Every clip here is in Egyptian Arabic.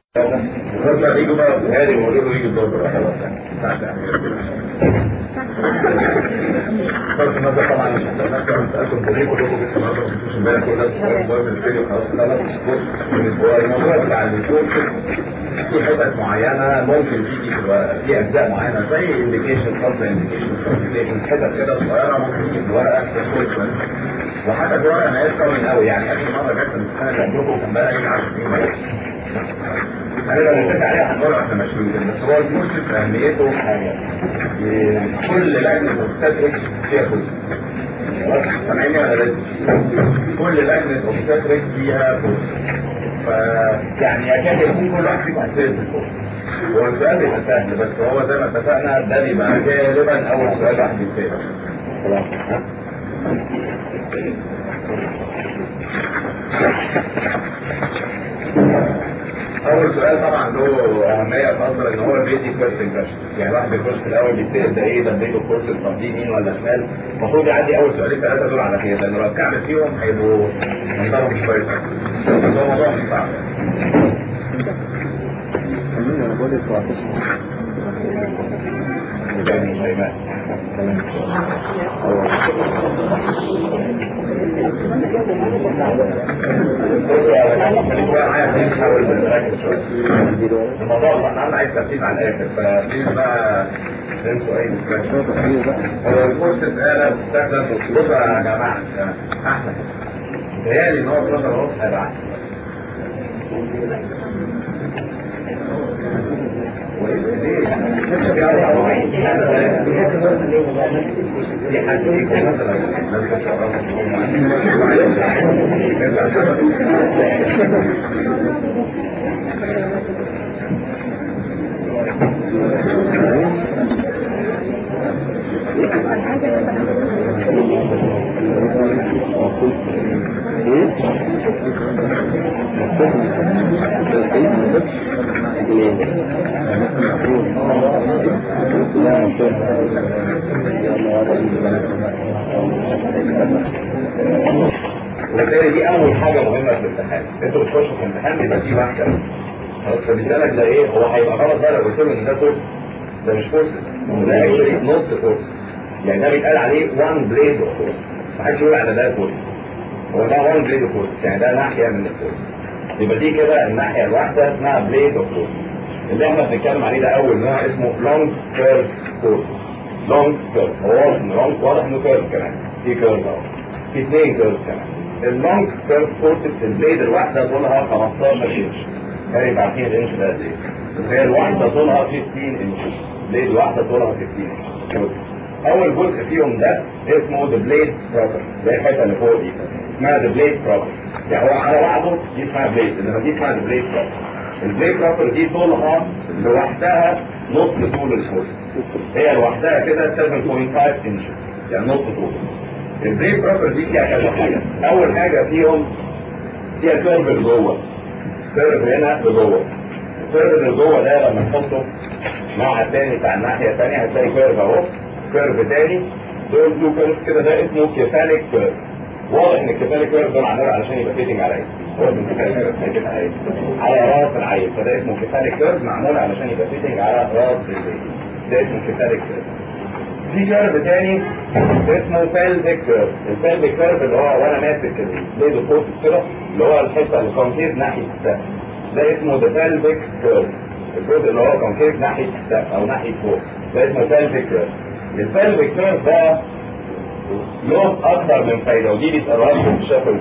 لما يجوا بقى هادي ويقولوا له يجي الدكتور خلاص يعني صرف النظر طبعا نفس انا سالتم في كلكم جبتوا النهارده ما كنتوش امبارح كل الناس المهم الفيديو خلاص خلاص هو الموضوع بتاع الكورس في حتت معينه ممكن تيجي في في اجزاء معينه زي انديكيشن كونتر انديكيشن حتت كده صغيره ممكن تيجي في ورقه كورس وحتى في ورقه ما هياش كومن قوي يعني اخر مره جت الامتحان اللي عندكم كان بقى يجي 10 سنين انا لو نتفق عليها هنقول احنا مشلولين بس هو الكورس اهميته حاجه كل لجنه اوبستاتريكس فيها كورس سامعيني ولا لازم؟ كل لجنه اوبستاتريكس فيها كورس فيعني يكاد يكون كل واحد فيكم هيتسال في الكورس هو السؤال بيبقى سهل بس هو زي ما اتفقنا ده بيبقى غالبا اول سؤال واحد يتسال خلاص اول سؤال طبعا له اهميه خاصه ان هو بيدي فيرست امبريشن يعني واحد بيخش في الاول بيتسال ده ايه ده اديته كورس طب دي يمين ولا شمال المفروض يعدي اول سؤالين ثلاثه دول على خير لان لو اتكعبل فيهم هيبقوا منظرهم مش كويس بس هو موضوع مش صعب انا بقول لك 17 يعني شيماء الموضوع انا عايز تركيز على الاخر فبليز بقى انتوا اي هو الكورس اتقال مستخدم بصوا يا جماعه احمد متهيألي ان هو 12 ونص هيبقى احسن في حد فيكم مثلا ماسك وبالتالي دي اول حاجه مهمه في الامتحان انتوا بتخشوا في الامتحان بيبقى فيه واحده خلاص فبيسالك ده ايه هو هيبقى غلط بقى لو قلت له ان ده كورس ده مش كورس ده اكشلي نص كورس يعني ده بيتقال عليه وان بليد اوف كورس ما حدش يقول على ده كورس هو ده وان بليد اوف كورس يعني ده ناحيه من الكورس يبقى دي كده الناحيه الواحده اسمها بليد اوف كورس اللي احنا بنتكلم عليه ده اول نوع اسمه لونج كيرف كورس لونج كيرف هو واضح انه لونج واضح انه كيرف كمان في كيرف اهو في اثنين كيرف كمان اللونج كيرف كورسكس البليد الواحده طولها 15 انش يعني يبقى عارفين الانش ده قد ايه بس هي الواحده طولها 15 انش بليد واحده طولها 15 انش اول جزء فيهم ده اسمه ذا بليد بروبر زي الحته اللي فوق دي اسمها ذا بليد بروبر يعني هو على بعضه دي اسمها بليد انما دي اسمها ذا بليد بروبر البليد بروبر دي طولها لوحدها نص طول الكورس هي لوحدها كده 7.5 انش يعني نص طول البليد بروبر دي فيها كذا حاجه اول حاجه فيهم فيها كيرف لجوه كيرف هنا لجوه الكيرف اللي جوه ده لما نحطه مع الثاني بتاع الناحيه الثانيه هتلاقي كيرف اهو كيرف تاني دول بلو كيرف كده ده اسمه كيفاليك كيرف واضح ان الكيفاليك كيرف ده معمول علشان يبقى فيتنج على ايه هو اسمه كيفاليك كيرف هيفيت على ايه على راس العين فده اسمه كيفاليك كيرف معمول علشان يبقى فيتنج على راس العين ده اسمه كيفاليك كيرف في كيرف تاني اسمه بيلفيك كيرف البيلفيك كيرف اللي هو وانا ماسك البليد فورسز كده اللي هو الحته اللي كونكيف ناحيه السقف ده اسمه ذا بيلفيك كيرف الجزء اللي هو كونكيف ناحيه السقف او ناحيه فوق ده اسمه بيلفيك كيرف البلفيك كيرف ده له اكثر من فايده ودي بيسالوها لكم في الشفوي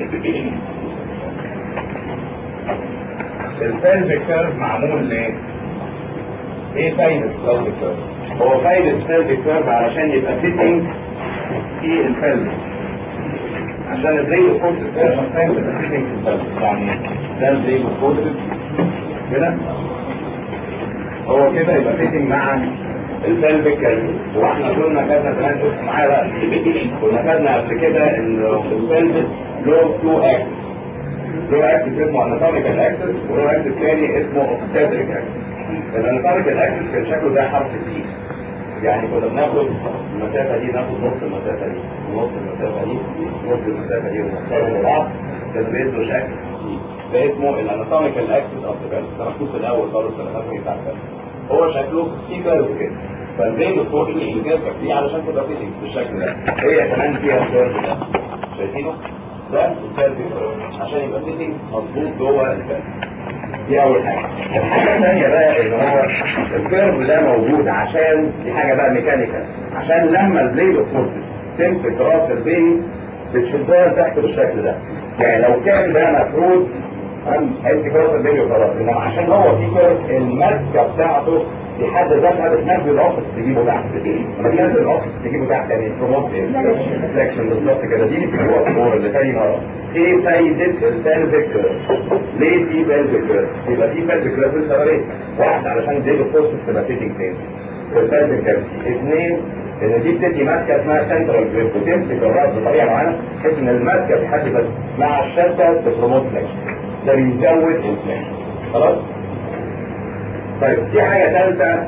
البلفيك كيرف معمول ليه؟ ايه فايده البلفيك كيرف؟ هو فايده البلفيك كيرف علشان يبقى فيتنج في البلفيك عشان البليد فورسز ده شخصيا بتبقى فيتنج في البلفيك يعني ده البليد فورسز كده هو كده يبقى فيتنج مع البلفيك كيرف واحنا كنا خدنا زمان بص معايا بقى كنا خدنا قبل كده ان البلفس له تو اكسس له اكسس اسمه اناتوميكال اكسس وله اكسس تاني اسمه اوبستاتريك اكسس الاناتوميكال اكسس كان شكله زي حرف سي يعني كنا بناخد المسافة دي ناخد نص المسافة دي ونص المسافة دي ونص المسافة دي ونوصلهم لبعض كانوا بيدوا شكل ده اسمه الاناتوميكال اكسس اوف ذا ده مكتوب في الاول خالص الاناتومي بتاع الفيلم هو شكله في كيرف كده فالبين الفوق اللي ينجذب فيه علشان تبقى فيتنج بالشكل ده هي كمان فيها الكيرف ده شايفينه؟ ده الكيرف عشان يبقى فيتنج مظبوط جوه الفيلم دي اول حاجه الحاجه الثانيه بقى ان هو الكيرف ده موجود عشان دي حاجه بقى ميكانيكال عشان لما البليد اوف فورسز تمسك راس البيبي بتشدها تحت بالشكل ده يعني لو كان ده مفروض هيمسك راس البيبي وخلاص انما عشان هو في كيرف الماسكه بتاعته في حد ذاتها بتنزل القصص تجيبه تحت لما تنزل القصص تجيبه تحت يعني بروموت ريفلكشن بالظبط كده دي بيسموها الكوره اللي تاني مره ايه فايده البلفيك ليه في بلفيك يبقى في بلفيك لسببين واحد علشان دي الفورس تبقى فيتنج فين في البلفيك اثنين ان دي بتدي ماسكه اسمها سنترال جريب وتمسك الراس بطريقه معينه بحيث ان الماسكه في حد ذاتها مع الشده بتروموت فليكشن ده بيزود الفليكشن خلاص طيب في حاجة ثالثة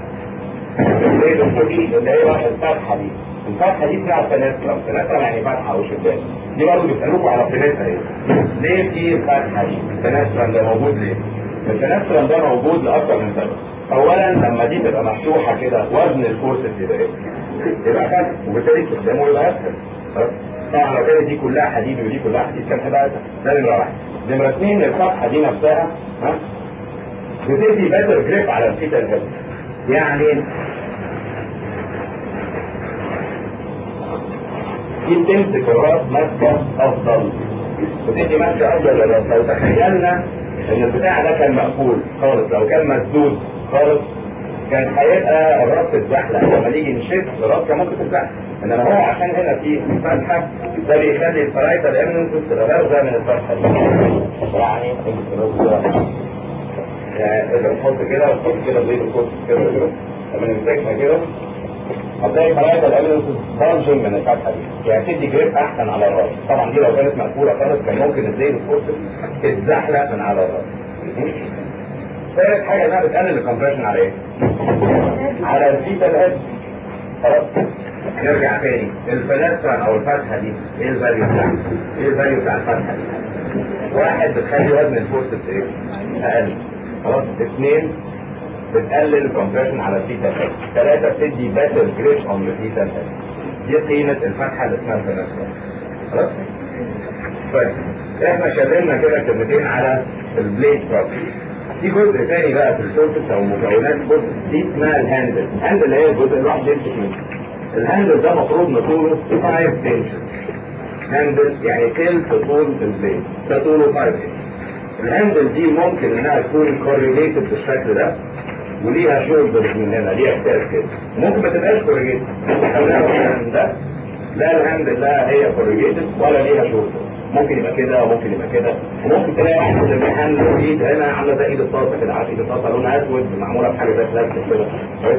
اللي هي الفتحة دي الفتحة دي اسمها الفنسترم الفنسترم يعني فتحة أو شباك دي برضه بيسألوكوا على الفنسترم ايه ليه في الفتحة دي الفنسترم ده موجود ليه الفنسترم ده موجود لأكثر من سبب أولا لما دي تبقى مفتوحة كده وزن الفورسز يبقى ايه؟ يبقى فتح وبالتالي استخدامه يبقى أسهل طبعا لو كانت دي كلها حديد ودي كلها حديد كان هيبقى أسهل ده نمرة واحد نمرة اثنين الفتحة دي نفسها ها بتدي باتر جريب على الفيتال هيد يعني دي بتمسك الراس ماسكه افضل بتدي ماسكه افضل للراس لو تخيلنا ان البتاع ده كان مقفول خالص لو كان مسدود خالص كان هيبقى الراس تتزحلق لما نيجي نشد الراس كان ممكن تتزحلق انما هو عشان هنا في فتحه ده بيخلي الفرايتال امنسس تبقى بارزه من الفتحه دي يعني يعني نحط كده ونحط كده زي الكوست كده كده لما نمسكها كده هتلاقي خلايا الامينوسز بانجنج من الفتحه دي يعني تدي جريب احسن على الراس طبعا دي لو كانت مقفوله خالص كان ممكن الزي الكوست تتزحلق من على الراس ثالث حاجه انها بتقلل الكمبريشن على ايه؟ على الفيتال هيد خلاص نرجع تاني الفلاتران او الفتحه دي ايه الفاليو بتاعها؟ ايه الفاليو بتاع الفتحه دي؟ واحد بتخلي وزن الفورسز ايه؟ اقل خلاص اثنين بتقلل الكومبريشن على الفيتال هيد ثلاثة بتدي باتل جريش اون الفيتال هيد دي قيمة الفتحة اللي اسمها الفنسرة خلاص طيب احنا اتكلمنا كده كلمتين على البليد بروبرتي في جزء تاني بقى في الفورسز او مكونات الفورسز دي اسمها الهاندل الهاندل هي الجزء اللي الواحد يمسك منه الهاندل ده المفروض نطوله 5 انشز هاندل يعني تلت طول البليد ده طوله 5 انشز الهاندل دي ممكن انها تكون كوريليتد بالشكل ده وليها شولدرز من هنا ليها احساس كده ممكن ما تبقاش كوريليتد مثلا ده لا الهاندل لا هي كوريليتد ولا ليها شولدرز ممكن يبقى كده وممكن يبقى كده وممكن تلاقي واحد من الهاندل ايد هنا عامله زي ايد الطاسه كده عارف ايد الطاسه لونها اسود معموله بحاجه زي بلاستيك كده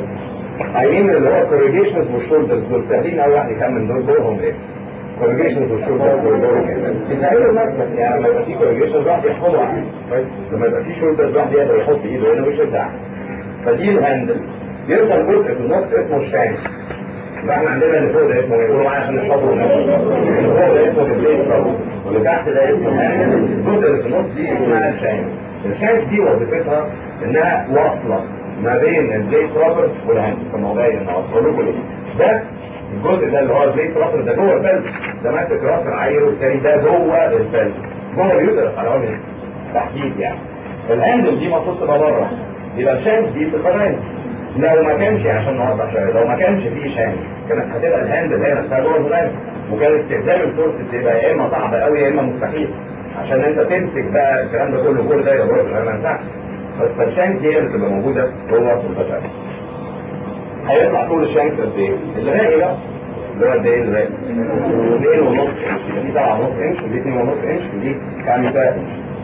عايزين اللي هو كوريليشنز والشولدرز دول سهلين قوي واحد يكمل دول دورهم ايه؟ كوريجيشن والشولدر بيساعدوا الناس يعني لما يبقى في كوريجيشن الواحد يحفظه عنه لما يبقى في شولدر الواحد يقدر يحط ايده هنا ويشد عنه فدي الهاندل يفضل جزء في النص اسمه الشانك يبقى احنا عندنا اللي فوق ده اسمه يقولوا معايا عشان نحفظه اللي فوق ده اسمه البليد بروبر واللي تحت ده اسمه الهاندل الجزء اللي في النص دي اسمها الشانك الشانك دي وظيفتها انها واصله ما بين البليد بروبر والهاندل في الموضوع اللي انا هقول لكم ده الجزء ده اللي هو البليت راسل ده جوه الفلس ده ماسك راس العيل والتاني ده جوه الفلس جوه اليوترس على وجه تحديد يعني الهاندل دي المفروض تبقى بره يبقى الشانك دي تبقى هنا لو ما كانش عشان نوضح شويه لو ما كانش فيه شانك كانت هتبقى الهاندل هي نفسها جوه الفلس وكان استخدام الفورس تبقى يا اما صعب قوي يا اما مستحيل عشان انت تمسك بقى الكلام ده كله كل ده يبقى بره ما ينفعش بس الشانك دي اللي تبقى موجوده جوه الفلس هيطلع طول الشانك قد ايه؟ اللي باقي بقى اللي هو قد ايه اللي باقي؟ 2 ونص انش دي 7 ونص انش ودي 2 ونص انش ودي 5 انش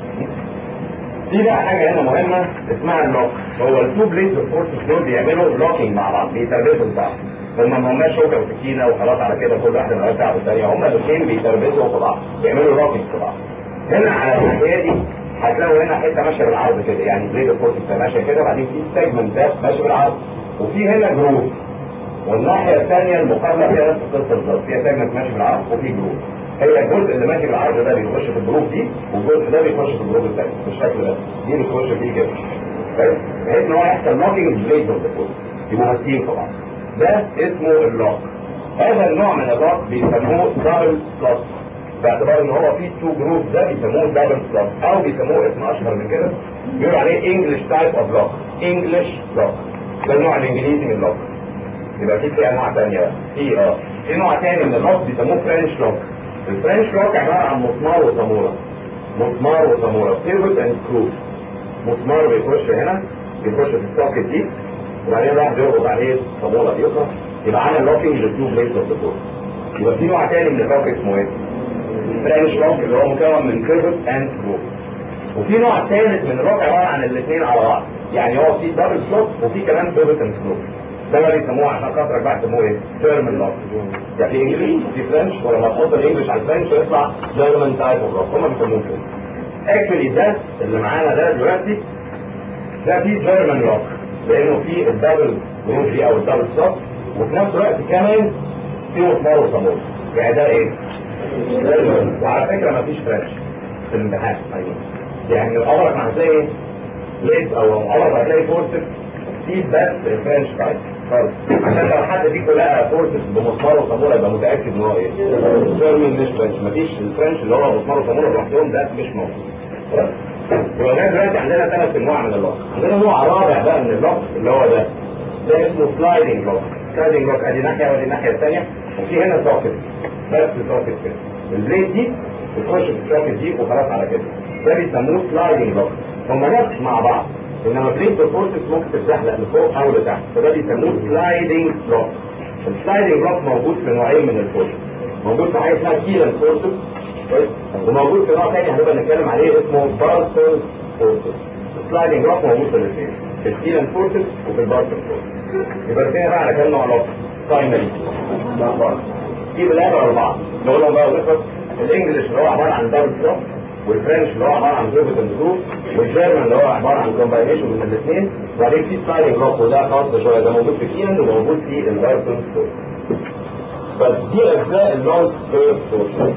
في بقى حاجه هنا مهمه اسمها اللوك هو التو بليدز فورسز دول بيعملوا لوكينج مع بعض بيتربسوا ببعض هما ما هماش شوكه وسكينه وخلاص على كده كل واحده من على الثانيه هما الاثنين بيتربسوا في بعض بيعملوا لوكينج في بعض هنا على الناحيه دي هتلاقوا هنا حته ماشيه بالعرض كده يعني بليد فورسز ماشيه كده وبعدين في سيجمنت ده ماشي بالعرض وفي هنا جروب والناحيه الثانيه المقابله فيها نفس القصه بالظبط فيها سيجمنت ماشي بالعرض وفي جروب هي الجزء اللي ماشي بالعرض ده بيخش في الجروب دي والجزء ده بيخش في الجروب الثاني بالشكل ده دي بتخش فيه كده كويس بحيث ان هو يحصل نوكينج بليد اوف ذا فوت يبقوا ماسكين طبعا ده اسمه اللوك هذا النوع من اللوك بيسموه دبل سلوت باعتبار ان هو فيه تو جروب ده بيسموه دبل سلوت او بيسموه اسم اشهر من كده بيقولوا عليه انجلش تايب اوف لوك انجلش لوك ده النوع الانجليزي من اللوك يبقى في في انواع ثانيه بقى في اه في نوع ثاني من اللوك بيسموه فرنش لوك الفرنش لوك عباره عن مسمار وصاموره مسمار وصاموره بيفوت اند سكرو مسمار بيخش هنا بيخش في السوكت دي وبعدين الواحد يربط عليه صاموره دي اخرى يبقى عامل لوكينج للتو بليدز اوف ذا يبقى في نوع ثاني من اللوك اسمه ايه؟ فرنش لوك اللي هو مكون من بيفوت اند سكرو وفي نوع ثالث من اللوك عباره عن الاثنين على بعض يعني هو في دبل سلوت وفي كمان بيفوت اند سكرو ده بقى بيسموه عشان خاطرك بقى يسموه ايه؟ جيرمان لوك يعني في انجلش في فرنش ولما تحط الانجلش على الفرنش يطلع جيرمان تايب اوف لوك هم بيسموه كده اكشولي ده اللي معانا ده دلوقتي ده في جيرمان لوك لانه في الدبل جروب دي او الدبل سلوت وفي نفس الوقت كمان في مسمار وصامول يعني ده ايه؟ جيرمان وعلى فكره ما فيش فرنش في الامتحان أيوة. يعني عمرك ما هتلاقي ليت او عمرك ما هتلاقي فورسكس في بس الفرنش تايب خالص عشان لو حد فيكم لقى فورسز بمسمار وصاموره يبقى متاكد ان هو ايه؟ جيرمان مش فرنش مفيش الفرنش اللي هو مسمار وصاموره لوحدهم ده مش موجود خلاص؟ يبقى لغايه دلوقتي عندنا ثلاث انواع من اللوك عندنا نوع رابع بقى من اللوك اللي هو ده ده اسمه سلايدنج لوك سلايدنج لوك ادي ناحيه وادي الناحيه الثانيه وفي هنا سوكت بس سوكت كده البليد دي بتخش في السوكت دي وخلاص على كده ده بيسموه سلايدنج لوك هم نفس مع بعض انما بليد الفورسز ممكن تتزحلق لفوق او لتحت فده بيسموه سلايدنج لوك السلايدنج لوك موجود في نوعين من الفورسز موجود في حاجه اسمها كيلان فورسز كويس وموجود في نوع تاني هنبقى نتكلم عليه اسمه بارسون فورسز السلايدنج لوك موجود في الاثنين في الكيلان فورسز وفي البارسون فورسز يبقى الاثنين بقى على كام نوع لوك برايمري في بالاخر اربعه نقولهم بقى ونخلص الانجليش اللي هو عباره عن دبل لوك والفرنش اللي هو عباره عن بيفوت اند جروب والجيرمان اللي هو عباره عن كومباينيشن من الاثنين وبعدين في سلايدنج لوك وده خاص شويه ده موجود في كيلان وموجود في البارسون فورسز بس دي اجزاء اللونج كيرف فورسز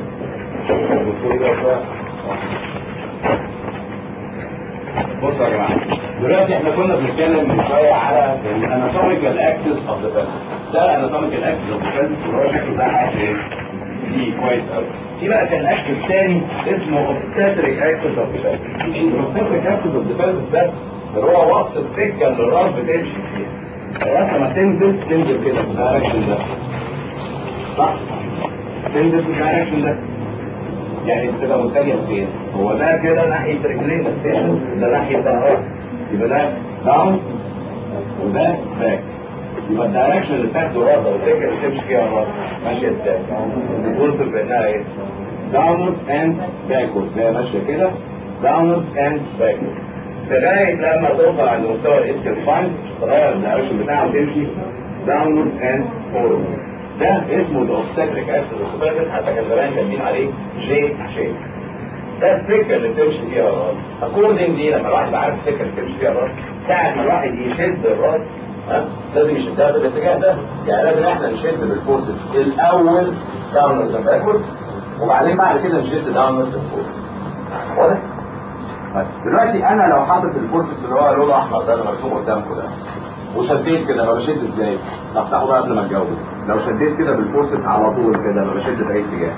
بصوا يا جماعه دلوقتي احنا كنا بنتكلم من شويه على الاناتوميكال اكسس اوف ذا بيلز ده الاناتوميكال اكسس اوف ذا بيلز اللي هو شكله ده حاجه ايه؟ دي كويس قوي في بقى كان اكسس تاني اسمه اوبستاتريك اكسس اوف ذا بيلز الاوبستاتريك اكسس اوف ذا بيلز ده اللي هو وسط السكه اللي الراس بتمشي فيها الراس لما تنزل تنزل كده في الدايركشن ده صح؟ تنزل في الدايركشن ده يعني بتبقى متجه فين؟ هو ده كده ناحية رجلين الستيشن ده ناحية ده اهو يبقى ده داون وده باك يبقى الدايركشن اللي تاخده ورا والسكة اللي تمشي فيها ورا ماشية ازاي؟ بتوصل بانها ايه؟ داونورد اند باكورد زي ماشية كده داونورد اند باكورد لغاية لما توصل عند مستوى الاسكال فاين تغير الدايركشن بتاعه وتمشي داونورد اند فورورد ده اسمه الاوبستاتريك اكسس اوبستاتريك حتى كان زمان كاتبين عليه جي شيب ده السكه اللي بتمشي فيها الراس اكوردنج دي لما الواحد عارف السكه اللي بتمشي فيها الراس ساعه ما الواحد يشد الراس ها لازم يشدها في الاتجاه ده يعني لازم احنا نشد بالفورس الاول داونورد باكورد وبعدين بعد كده نشد داونورد فورس واضح؟ دلوقتي انا لو حاطط الفورسكس اللي هو لونه احمر ده اللي مرسوم قدامكم ده وشديت كده ما بشد ازاي؟ افتحه بقى قبل ما اتجاوب لو شديت كده بالفورسكس على طول كده ما بشد في اي اتجاه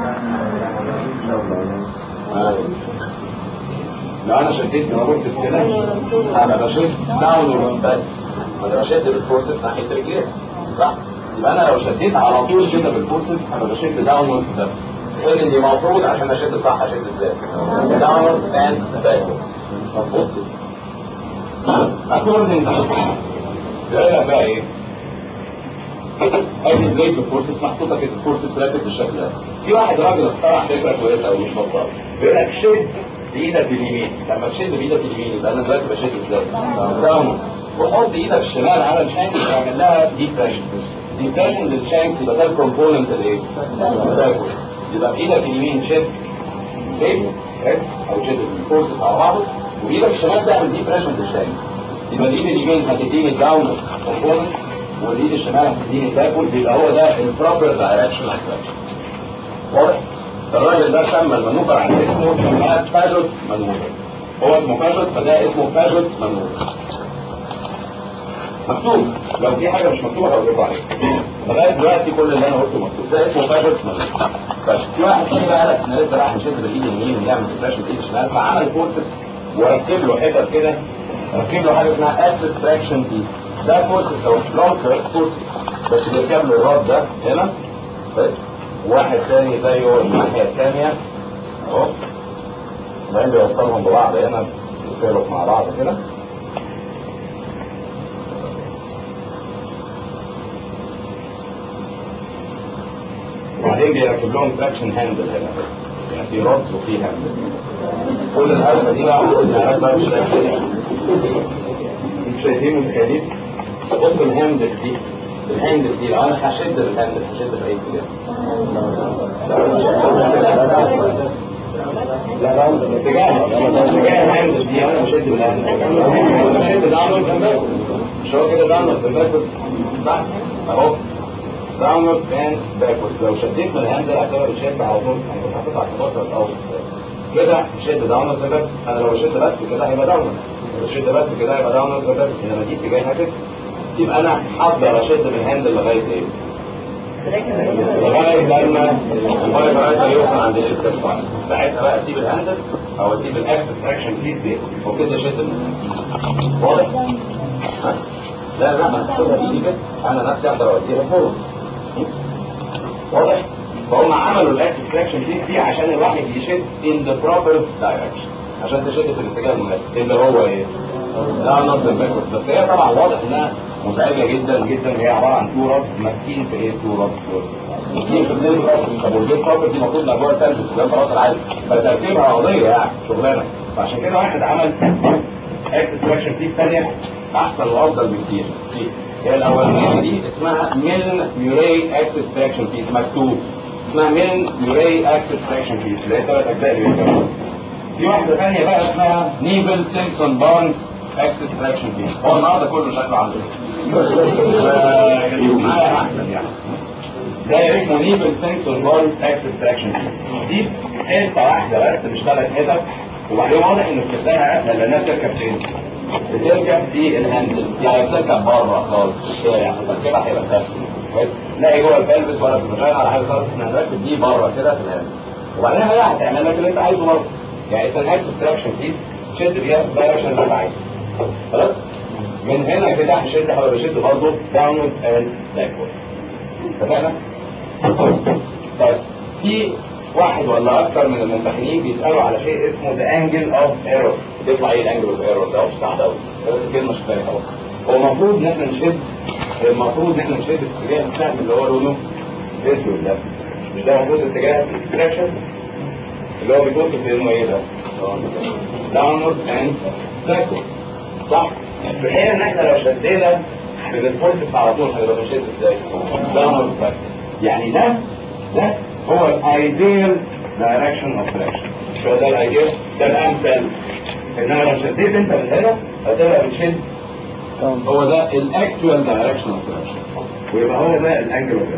لو انا شديت بالفورسكس كده انا بشد داونورد بس انا بشد بالفورسكس ناحيه رجليه صح؟ يبقى انا لو شديت على طول كده بالفورسكس انا بشد داونورد بس غير اني المفروض عشان اشد صح اشد ازاي؟ داونورد اند باكورد مظبوط اكوردنج يقول لك بقى ايه؟ ادي بليد الفورسز محطوطه كده الفورسز راكب بالشكل ده في واحد راجل اخترع فكره كويسه قوي مش بطال بيقول لك شد بايدك اليمين لما تشد بايدك اليمين يبقى انا دلوقتي بشد ازاي؟ داون وحط ايدك الشمال على الشانكس واعمل لها ديبريشن ديبريشن للشانكس يبقى ده الكومبوننت الايه؟ باكورد يبقى بايدك اليمين شد ليه؟ او شد الفورسز على بعضه وايدك الشمال تعمل ديبريشن للشانكس يبقى الايد اليمين هتديني الداون كومبوننت والايد الشمال هتديني الباكورد يبقى هو ده البروبر دايركشن واضح؟ الراجل ده سمى المانوفر على اسمه سماه باجوت مانوفر هو اسمه باجوت فده اسمه باجوت مانوفر مكتوب لو في حاجه مش مكتوبه هقول لكم عليها لغايه دلوقتي كل اللي انا قلته مكتوب ده اسمه باجوت مانوفر طيب في واحد تاني بقى قال لك احنا لسه رايح نشد بالايد اليمين ونعمل سبلاش بالايد الشمال فعمل فورسز وركب له حتت كده ركب له حاجه اسمها اكسس تراكشن بيس ده فورسز او لونكر فورسز بس بيركب له الراد ده هنا بس واحد تاني زيه الناحيه الثانيه اهو وبعدين بيوصلهم ببعض هنا بيتفرقوا مع بعض كده وبعدين بيركب لهم تراكشن هاندل هنا يعني في راس وفي هاندل كل الهرسه دي بقى الناس بقى مش شايفين مش شايفين متخيلين بص الهاندل دي الهاندل دي لو انا هشد الهاندل هشد في اي اتجاه لا لا اتجاه اتجاه الهاندل دي انا بشد بالهاندل بشد داونورد اند مش هو كده داونورد اند باكورد صح اهو داونورد اند باكورد لو شديت من الهاندل هتبقى بتشد على طول انا كنت حاطط على السبورت الاول كده شد داونورد اند باكورد انا لو بشد بس كده هيبقى داونورد لو بشد بس كده هيبقى داونورد اند باكورد انما دي اتجاهها كده يبقى انا هقدر اشد من الهاندل لغايه ايه؟ لغايه لما الفايبر رايزر يوصل عند الاكسس بوينت ساعتها بقى اسيب الهاندل او اسيب الاكسس تراكشن بيس دي وكده اشد من الهاندل واضح؟ ها؟ لا لا ما تاخدها بايدي كده انا نفسي اقدر اوديها فوق واضح؟ فهم عملوا الاكسس تراكشن بيس دي عشان الواحد يشد in the proper direction عشان تشد في الاتجاه المناسب اللي هو ايه؟ لا نظم باكورد بس هي طبعا واضح انها مزعجه جدا جدا هي عباره عن تو رابس ماسكين في ايه تو رابس ماسكين في البيت طب والبيت بروبرتي المفروض الاجواء الثالث ده خلاص العادي فتركيبها قضيه يعني شغلانه فعشان كده واحد عمل اكسس تراكشن بيس ثانيه احسن وافضل بكتير هي الاولانيه دي اسمها ميلن ميوري اكسس تراكشن بيس مكتوب اسمها ميلن ميوري اكسس تراكشن بيس اللي هي ثلاث اجزاء اللي بيتكلموا في واحده ثانيه بقى اسمها نيبل سيمسون بارنز اكسس تراكشن بيس هو النهارده كله شكله عامل كده معايا احسن يعني ده اسمه نيبل سيمسون بارنز اكسس تراكشن بيس دي حته واحده بس مش ثلاث حتت وبعدين واضح ان استخدامها اسهل لانها بتركب فين؟ بتركب في الهاندل يعني بتركب بره خالص في الشارع تركبها هيبقى سهل لا جوه البلبس ولا في المشاية على حاجه خالص احنا هنركب دي بره كده في الهاندل وبعدين هي هتعمل لك اللي انت عايزه برضه يعني اسمها اكسس تراكشن بيس شد بيها الدايركشن اللي انت عايزه خلاص من هنا كده هشد حاول بشد برضه داونورد اند باكورد اتفقنا؟ طيب في واحد ولا اكثر من الممتحنين بيسالوا على شيء اسمه ذا انجل اوف ايرور بيطلع ايه الانجل اوف ايرور ده مش صعب قوي بس كلمه مش فاهم خلاص هو المفروض ان احنا نشد المفروض ان احنا نشد في اتجاه السهم اللي هو لونه اسود ده مش ده المفروض اتجاه الدايركشن اللي هو بيتوصف بانه ايه ده؟ داونورد اند باكورد صح؟ في حين ان احنا لو شدينا بنتفرسف على طول هنبقى بنشد ازاي؟ داونورد بس يعني ده ده هو الايديال دايركشن اوف تراكشن شو ده الايديال؟ ده الامثل انما لو شديت انت من هنا هتبقى بتشد هو ده الاكتوال دايركشن اوف تراكشن ويبقى هو ده الانجل اوف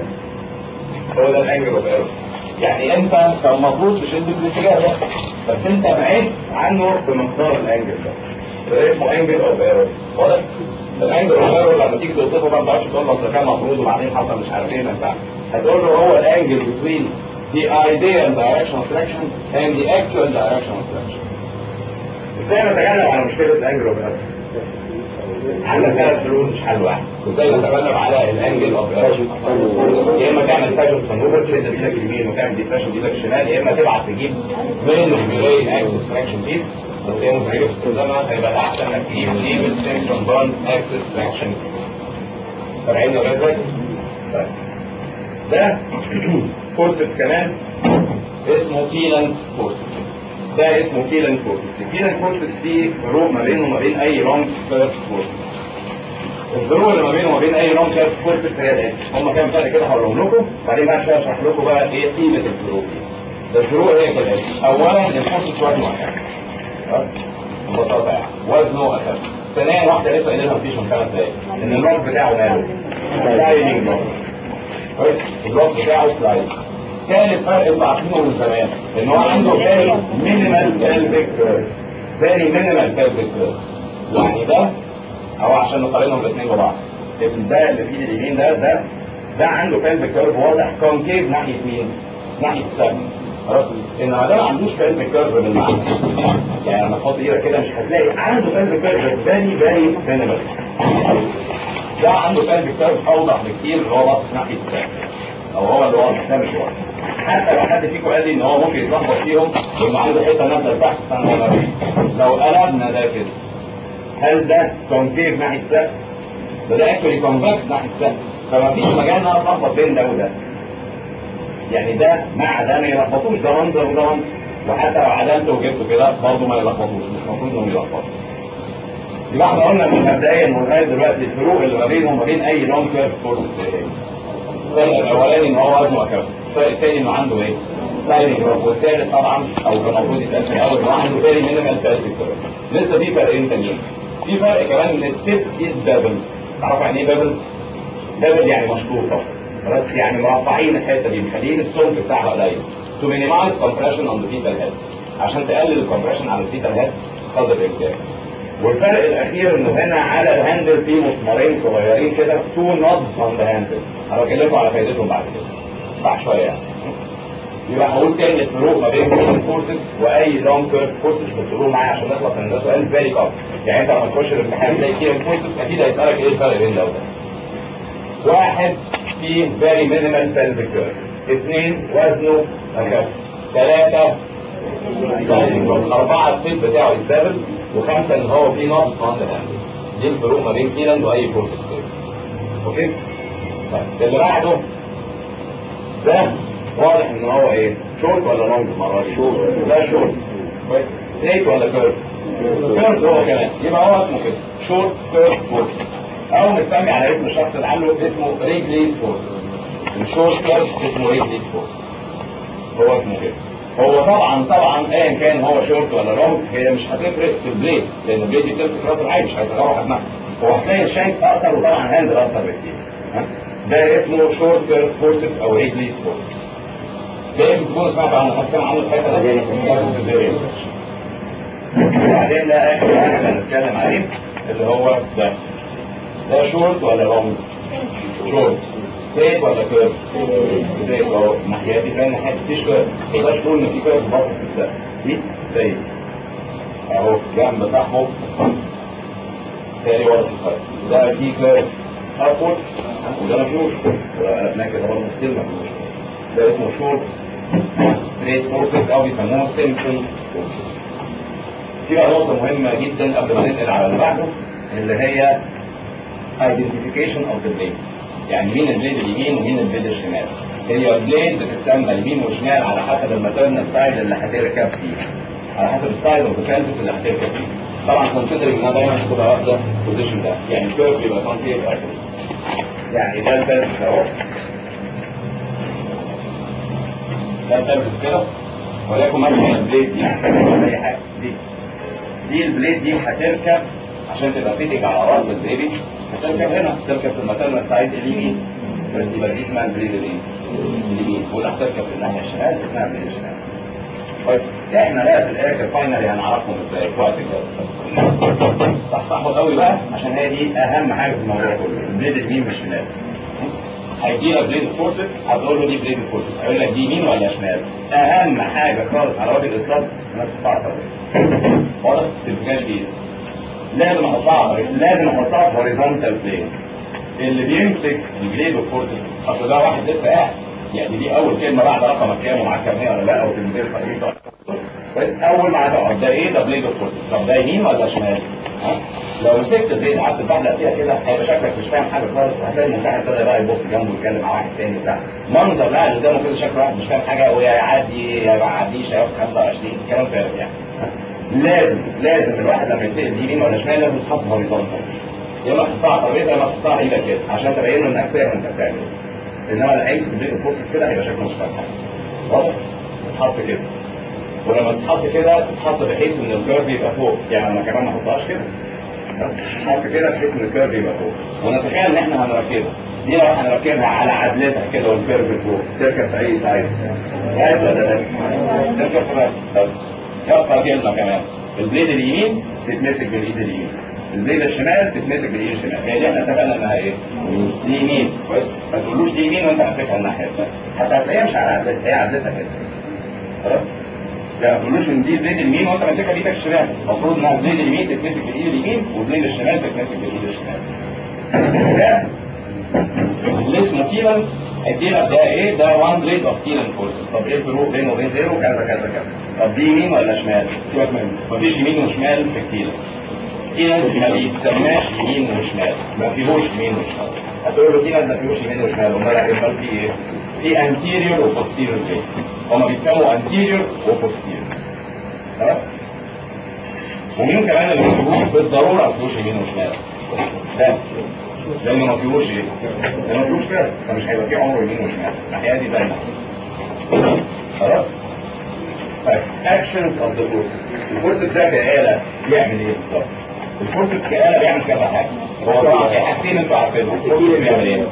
هو ده الانجل اوف ايرور يعني انت كان المفروض تشد في الاتجاه ده بس انت بعدت عنه بمقدار الانجل ده ده اسمه انجل اوف ايرور واضح؟ الانجل اوف ايرور لما تيجي توصفه ما بتعرفش تقول له اصل كان مفروض وبعدين حصل مش عارف ايه بتاع هتقول له هو الانجل between the ideal direction of traction and the actual direction of traction ازاي نتكلم على مشكله الانجل اوف ايرور؟ عندك ثلاث حلول مش حل واحد ازاي نتغلب على الانجل اوف ايرور يا اما تعمل فاشن مانوفر تشد بايدك اليمين وتعمل دي فاشن بايدك الشمال يا اما تبعت تجيب من الميراي اكسس تراكشن بيس بس هي مزعجه في استخدامها هيبقى الاحسن انك تجيب ليبل سيمسون بارنز اكسس تراكشن سامعيني لغايه دلوقتي؟ طيب ده فورسز كمان اسمه كيلاند فورسز ده اسمه كيلاند فورسز الكيلاند فورسز فيه فروق ما بينه وما بين اي لونج كيرف فورسز الفروق اللي ما بينه وما بين اي لونج كيرف فورسز هي الاتي هم كام فرق كده هقولهم لكم بعدين بقى شويه اشرح لكم بقى ايه قيمه الفروق دي ده الفروق هي كده اولا الفورسز وزنه اخف خلاص ببساطه يعني وزنه اخف ثانيا واحده لسه قايلينها مفيش من خمس دقايق ان اللوك بتاعه ماله سلايدنج لوك كويس اللوك بتاعه سلايد ثالث فرق انتوا عارفينه من زمان ان هو عنده تاني مينيمال بيلفيك كيرف تاني مينيمال بيلفيك كيرف يعني ده او عشان نقارنهم الاثنين ببعض ده اللي في ايد اليمين ده ده ده عنده بيلفيك كيرف واضح كونكيف ناحيه مين؟ ناحيه السهم خلاص انما ده ما عندوش بيلفيك كيرف بالمعنى يعني لما تحط ايدك كده مش هتلاقي عنده بيلفيك كيرف فيري فيري مينيمال ده عنده بيلفيك كيرف اوضح بكتير اللي هو باصص ناحيه السهم او هو اللي واضح ده مش واضح حتى لو حد فيكم قال لي ان هو ممكن يتلخبط فيهم وان عنده حته نازله لتحت فانا ولا لو قلبنا ده كده هل ده كونكيف ناحيه السقف؟ ده ده اكشولي كونفكس ناحيه السقف فما فيش مجال ان انا اتلخبط بين ده وده يعني ده مع ده ما يلخبطوش ده منظر وده منظر وحتى لو عدلته وجبته كده برضه ما يلخبطوش مش المفروض انهم يلخبطوا يبقى احنا قلنا من مبدئيا ولغايه دلوقتي الفروق اللي ما بينهم وما بين اي لونج كيرف كورس الفرق الاولاني ان هو وزنه اكبر الفرق الثاني انه عنده ايه؟ سلايدنج والثالث طبعا او كان المفروض يتقال في الاول انه عنده تاني مينيمال ثالث لسه في فرقين تانيين في فرق كمان ان التيب از بابل تعرفوا يعني ايه بابل؟ بابل يعني مشطوط طبعا خلاص يعني مرفعين الحته دي مخليين السمك بتاعها قليل تو مينيمايز كومبريشن اون ذا فيتال هيد عشان تقلل الكومبريشن على الفيتال هيد قدر الامكان والفرق الاخير انه هنا على الهاندل في مسمارين صغيرين كده تو نودز اون ذا هاندل انا بكلمكم على فائدتهم بعد كده بعد شويه يعني يبقى هقول تاني الفروق ما بين كل كورسز واي لونج كيرف كورسز بس قولوا معايا عشان نخلص ان ده سؤال فيري كومن يعني انت لما تخش الامتحان تلاقي كده كورسز اكيد هيسالك ايه الفرق بين ده وده واحد في فيري مينيمال بيلفيك كيرف اثنين وزنه اخف ثلاثة أربعة التيب بتاعه يستابل وخمسة إن هو في نقص اون ذا هاند دي الفروق ما بين كيلاند وأي كورس أوكي؟ طيب اللي بعده ده واضح إن هو إيه؟ شورت ولا لونج المرة دي؟ شورت ده شورت كويس؟ ستريت ولا كيرف؟ كيرف هو كمان يبقى هو اسمه كده شورت كيرف فورس أو متسمي على اسم الشخص اللي عامله اسمه ريجليز فورس الشورت كيرف اسمه ريجليز فورس هو اسمه كده هو طبعا طبعا ايا كان هو شورت ولا لونج هي مش هتفرق في البليد لان البليد دي بتمسك راس العين مش هيتغير حجمها هو هتلاقي الشانكس اقصر وطبعا هاند اقصر بكتير ها؟ ده اسمه شورت كيرف فورسز او ريجليز فورسز ده يمكن تكون سمعت عنه حد سمع عنه الحته ده وبعدين ده اخر واحد هنتكلم عليه اللي هو ده ده شورت ولا لونج؟ شورت ستيت ولا كيرف؟ ستيت اهو الناحيه دي فين ناحيه مفيش كيرف ما تقدرش تقول ان في كيرف باصص في السقف دي ستيت اهو جنب صاحبه تاني ورا الفرق ده في كيرف ابورد وده ما فيهوش قلبناه كده برضه ستيل ما فيهوش ده اسمه شورت ستريت فورسز او بيسموه سيمبل فورسز في بقى نقطه مهمه جدا قبل ما ننقل على اللي بعده اللي هي identification of the blade يعني مين البليد اليمين ومين البليد الشمال هي البليد بتتسمى يمين وشمال على حسب الماتيرنال سايد اللي هتركب فيه على حسب السايد اوف الكانفس اللي هتركب فيه طبعا كونسيدرنج انها دايما هتبقى واخده بوزيشن ده يعني الكيرف يبقى كونكيف اكتر يعني ده البلد اهو ده البلد كده ولكن مثلا البليد دي اي حاجه دي دي البليد دي هتركب عشان تبقى فيتنج على راس البيبي هتركب هنا تركب في الماتيرنال سايد اليمين بس يبقى دي اسمها البليد اليمين اليمين واللي هتركب في الناحيه الشمال اسمها البليد الشمال طيب احنا بقى في الاخر فاينلي هنعرفهم ازاي في وقت كده صح صحوا قوي بقى عشان هي دي اهم حاجه في الموضوع كله البليد اليمين والشمال هيجي لك بليد فورسز هتقول له دي بليد فورسز هيقول لك دي يمين ولا شمال اهم حاجه خالص على وجه الاطلاق انك تقطع واضح ما تمسكهاش بايدك لازم احطها لازم احطها في هوريزونتال بلين اللي بيمسك البليد والفورسز اصل ده واحد لسه قاعد يعني دي اول كلمه بعد رقمك كام ومعاك كام ولا لا او كلمتين فرقين بس اول ما هتقعد ده ايه ده بليد والفورسز طب ده يمين ولا شمال؟ ها؟ لو مسكت البليد قعدت تبحلق فيها كده هيبقى شكلك مش فاهم حاجه خالص وهتلاقي الممتحن ابتدى بقى يبص جنبه ويتكلم مع واحد تاني وبتاع منظر لا اللي قدامه كده شكل واحد مش فاهم حاجه ويا يعدي يا ما يعديش هياخد 25 كلام فارغ يعني لازم لازم الواحد لما يتسال دي يمين ولا شمال لازم تحط هوريزونتال يا اما تحطها على الترابيزه يا اما تحطها على ايدك كده عشان تبين له انك فاهم انت بتعمل ايه انما لو عايز تديك الفورس كده هيبقى شكله مش فاهم حاجه واضح؟ تتحط كده ولما تتحط كده تتحط بحيث ان الكيرف يبقى فوق يعني لما كمان ما احطهاش كده تتحط كده بحيث ان الكيرف يبقى فوق ونتخيل ان احنا هنركبها دي لو هنركبها على عدلتها كده والكيرف فوق تركب في اي سايد رايت ولا ليفت؟ تركب في رايت بس يبقى كلمه كمان البليد اليمين تتمسك بالايد اليمين البليد الشمال تتمسك بالايد الشمال هي دي احنا اتفقنا انها ايه؟ دي يمين كويس ما تقولوش دي يمين وانت ماسكها الناحيه الثانيه حتى هتلاقيها مش على عدلتها هي عدلتها كده خلاص؟ يعني ما تقولوش ان دي البليد اليمين وانت ماسكها بايدك الشمال المفروض انها البليد اليمين تتمسك بالايد اليمين والبليد الشمال تتمسك بالايد الشمال ده اللي اسمه كيلن الكيلن ده ايه ده وان بليد اوف كيلن فورسز طب ايه الفروق بينه وبين غيره كذا كذا كذا طب دي يمين ولا شمال سيبك منه مفيش يمين وشمال في الكيلن كيلن ما بيتسماش يمين وشمال ما فيهوش يمين وشمال هتقول له كيلن ما فيهوش يمين وشمال امال هيبقى في ايه في anterior و posterior blades هما بيتسموا anterior و posterior خلاص ومين كمان اللي ما فيهوش بالضروره ما فيهوش يمين وشمال ده لانه ما فيهوش ايه؟ لانه ما فيهوش كده فمش هيبقى فيه عمره يمين وشمال الناحيه دي باينه خلاص؟ طيب اكشنز اوف ذا فورسز الفورسز ده كآلة بيعمل ايه بالظبط؟ الفورسز كآلة بيعمل كذا حاجه هو طبعا في حاجتين انتوا عارفينهم الفورسز بيعمل ايه؟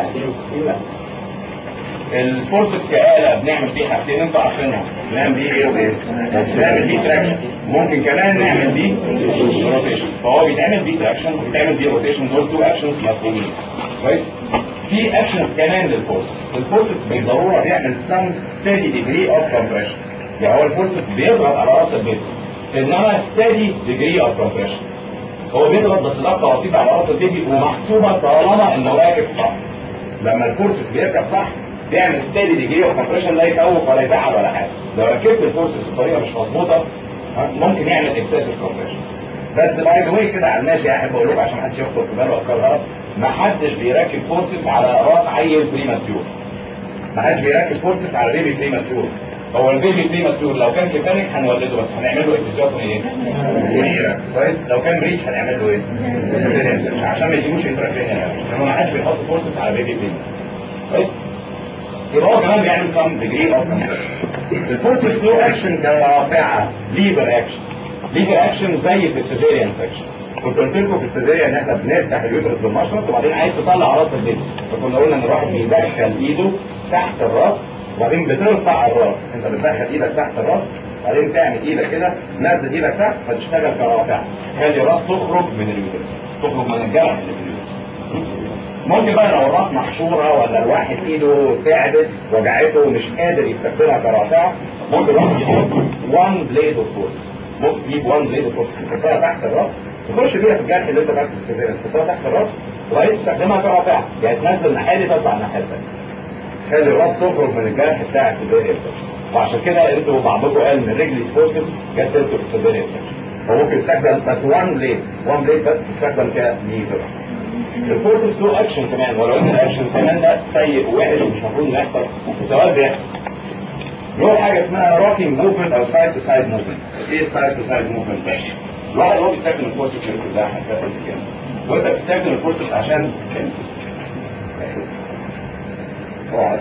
الفورسز كآلة بنعمل فيه حاجتين انتوا عارفينهم بنعمل بيه ايه وايه؟ بنعمل بيه تراكشن ممكن كمان نعمل بيه روتيشن فهو بيتعمل بيه تراكشن وبيتعمل بيه روتيشن دول تو اكشنز مفهومين كويس؟ في اكشنز كمان للفورسز الفورسز بالضروره بيعمل سم ستيدي ديجري اوف كومبريشن يعني هو الفورسز بيضغط على راس البيت انما ستيدي ديجري اوف كومبريشن هو بيضغط بس ضغطه بسيطه على راس البيبي ومحسوبه طالما انه راكب صح لما الفورسز بيركب صح بيعمل ستيدي ديجري اوف كومبريشن لا يخوف ولا يزعل ولا حاجه لو ركبت الفورسز بطريقه مش مظبوطه ممكن يعمل اكسسيف كومبريشن بس باي ذا واي كده على الماشي احب اقول لكم عشان محدش يخطر في باله افكار غلط ما حدش بيركب فورسز على راس عيل بريماتيور ما حدش بيركب فورسز على بيبي بريماتيور هو البيبي بريماتيور لو كان كيتانيك هنولده بس هنعمل له اكتشاف ايه؟ كبيره كويس لو كان بريتش هنعمل له ايه؟ مش عشان ما يجيبوش انتراكرينيال انما ما حدش بيحط فورسز على بيبي بريماتيور كويس يبقى هو كمان بيعمل سم ديجري اوف الفورسز له اكشن كرافعه ليفر اكشن ليفر اكشن زي في السيزيريان سكشن كنت قلت لكم في السيزيريان ان احنا بنفتح اليوترس بالمشرط وبعدين عايز تطلع راس البيبي فكنا قلنا ان الواحد بيدخل ايده تحت الراس وبعدين بترفع الراس انت بتدخل ايدك تحت الراس وبعدين تعمل ايدك كده نزل ايدك تحت فتشتغل كرافعه تخلي الراس تخرج من اليوترس تخرج من الجرح اللي في اليوترس ممكن بقى لو الراس محشوره ولا الواحد ايده تعبت وجعته ومش قادر يستخدمها كرافعه ممكن الواحد يحط 1 بليد اوف فورس ممكن تجيب 1 بليد اوف فورس تحطها تحت الراس تخش بيها في الجرح اللي انت فاكره في السيزيريان تحطها تحت الراس وبعدين تستخدمها كرافعه يعني تنزل الناحيه دي تطلع الناحيه الثانيه خلي الراس تخرج من الجرح بتاع السيزيريان وعشان كده انتوا بعضكم قال ان الرجل سبورتس جت سيرته في السيزيريان فممكن تستخدم بس 1 بليد 1 بليد بس تستخدم كليفر الفورسز له اكشن كمان ولو ان الاكشن كمان ده سيء ووحش ومش المفروض انه يحصل بس اوقات بيحصل له حاجه اسمها روكينج موفمنت او سايد تو سايد موفمنت ايه السايد تو سايد موفمنت ده؟ الواحد هو بيستخدم الفورسز في ده هنفهم كده وانت بتستخدم الفورسز عشان اوعى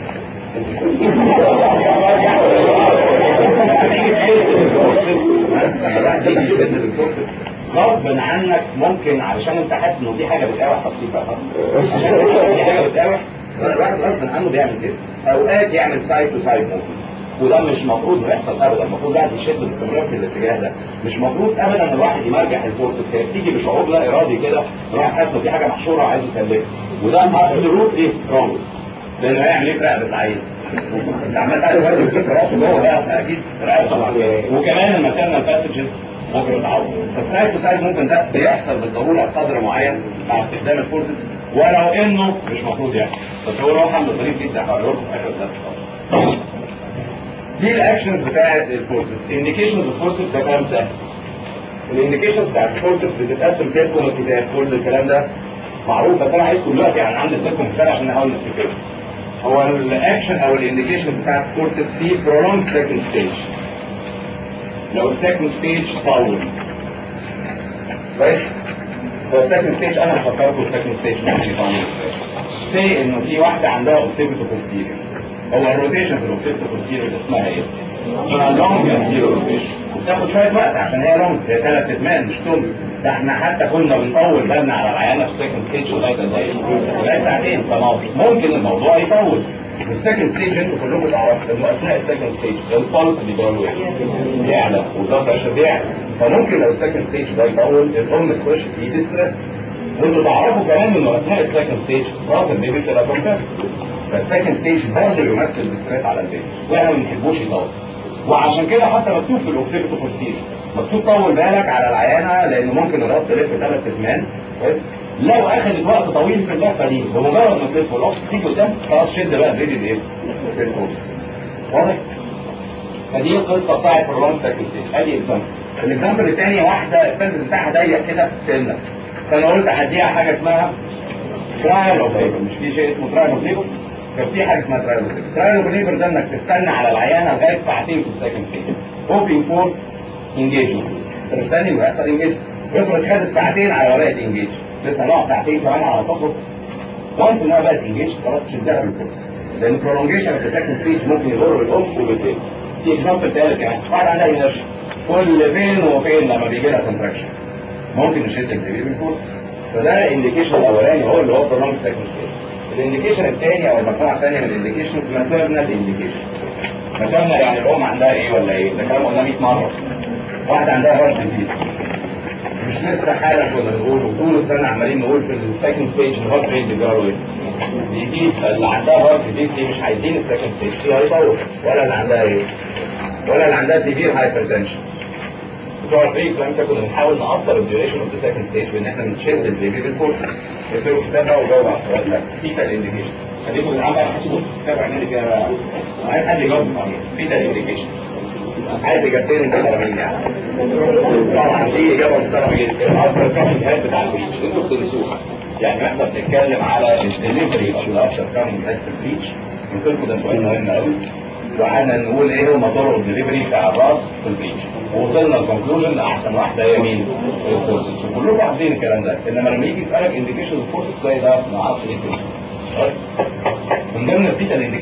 غصب عنك ممكن علشان انت حاسس انه دي حاجه بتقاوح تصريفها عشان دي حاجه بتقاوح الواحد غصب عنه بيعمل كده اوقات يعمل سايد تو سايد موفمنت وده مش مفروض انه يحصل ابدا المفروض الواحد يشد باستمرار في الاتجاه ده مش مفروض ابدا ان الواحد يمرجح الفورسز هي بتيجي بشعور لا ارادي كده الواحد حاسس انه في حاجه محشوره وعايز يسلكها وده ابسولوت ايه رونج لانه هيعمل ايه في رقبه العيل انت عمال تعمل وزن في راسه جوه ده اكيد رقبه طبعا وكمان المكان الباسجز ممكن يتعوض فالسايد تو سايد ممكن ده بيحصل بالضروره بقدر معين مع استخدام الفورسز ولو انه مش المفروض يحصل بس هو له حل ظريف جدا هقوله لكم في اخر الدرس خالص دي الاكشنز بتاعت الفورسز انديكيشنز الفورسز ده كلام سهل الانديكيشنز بتاعت الفورسز بتتقسم سيركم الكتاب كل الكلام ده معروف بس انا عايزكم دلوقتي يعني عندي سيركم مثال عشان نحاول نفتكره هو الاكشن او الانديكيشن بتاعت الفورسز في prolonged second stage لو السكند ستيج طول كويس هو السكند ستيج انا هفكركم السكند ستيج ممكن يطول ازاي سي انه في واحده عندها اوبسيبتو بوستيريور هو الروتيشن في الاوبسيبتو بوستيريور اسمها ايه؟ فلونج انتيرو روتيشن وبتاخد شويه وقت عشان هي لونج هي ثلاث اتمان مش توم ده احنا حتى كنا بنطول بالنا على العيانه في السكند ستيج لغايه قد ايه؟ لغايه ساعتين فممكن الموضوع يطول والسكند ستيج انتوا كلكم تعرفوا انه اثناء السكند ستيج البلس بيجرى ايه؟ بيعلى والبلد بريشر بيعلى فممكن لو السكند ستيج ده يطول الام تخش في ديستريس وانتوا تعرفوا كمان انه اثناء السكند ستيج راس البيبي بتبقى كومبريس فالسكند ستيج برضه يمثل ديستريس على البيبي واحنا ما بنحبوش يطول وعشان كده حتى مكتوب في الاوكسيبتو بوستيريور مكتوب طول بالك على العيانه لان ممكن الراس تلف ثلاث اتمان كويس لو اخذت وقت طويل في اللفه دي بمجرد ما تلف والراس تيجي قدام خلاص شد بقى البيبي بايه؟ بالكوز واضح؟ فدي القصه بتاعت برولونج سكند ستيج ادي اكزامبل الاكزامبل الثاني واحده السنس بتاعها ضيق كده سنه فانا قلت هديها حاجه اسمها ترايل اوف ليبر مش في شيء اسمه ترايل اوف ليبر كان في حاجه اسمها ترايل اوف ليبر ترايل اوف ليبر ده انك تستنى على العيانه لغايه ساعتين في السكند ستيج هوبينج فور انجيجمنت تستني ويحصل انجيجمنت افرض خدت ساعتين على ورقه انجيج لسه نقعد ساعتين كمان على تخرج وانس انها بقت انجيج خلاص تشدها بالكورس لان البرولونجيشن في السكند ستيج ممكن يضر الام وبالبيبي في اكزامبل ثالث كمان واحد عندها انرشيا كل فين وفين لما بيجي لها كونتراكشن ممكن نشد البيبي بالكورس فده الانديكيشن الاولاني هو اللي هو برولونج سكند ستيج الانديكيشن الثاني او المجموعه الثانيه من الانديكيشنز ماتيرنال انديكيشن ماتيرنال يعني الام عندها ايه ولا ايه ده كلام قلنا 100 مره واحده عندها هارت ديزيز مش لسه حالا كنا بنقول وطول السنه عمالين نقول في السكند ستيج الهارت ريت بيجرى ايه بيزيد فاللي عندها هارت ديزيز دي مش عايزين السكند ستيج فيها يطول ولا اللي عندها ايه ولا اللي عندها سيفير هايبرتنشن بتوع الفري كلام كنا بنحاول نقصر الديوريشن اوف ذا سكند ستيج بان احنا بنشد البيبي بالكورس اقروا الكتاب بقى وجاوب على السؤال ده فيتال انديكيشن خليكم الان بقى محدش يبص في الكتاب اعمل لي كده بقى عايز حد يجاوب صحيح فيتال انديكيشن عايز اجابتين محترمين يعني طبعا دي اجابه محترمه جدا الافتر كامينج هيد بتاع البريتش انتوا بتنسوها يعني احنا بنتكلم على الدليفري اوف الافتر كامينج هيد في البريتش قلت لكم ده سؤال مهم قوي وقعدنا نقول ايه هما طرق الدليفري بتاع الراس في البريتش ووصلنا للكونكلوجن احسن واحده هي مين؟ الفورسز وكلكم عارفين الكلام ده انما لما يجي يسالك انديكيشن الفورسز تلاقي ده ما اعرفش ايه كده من ضمن الفيتال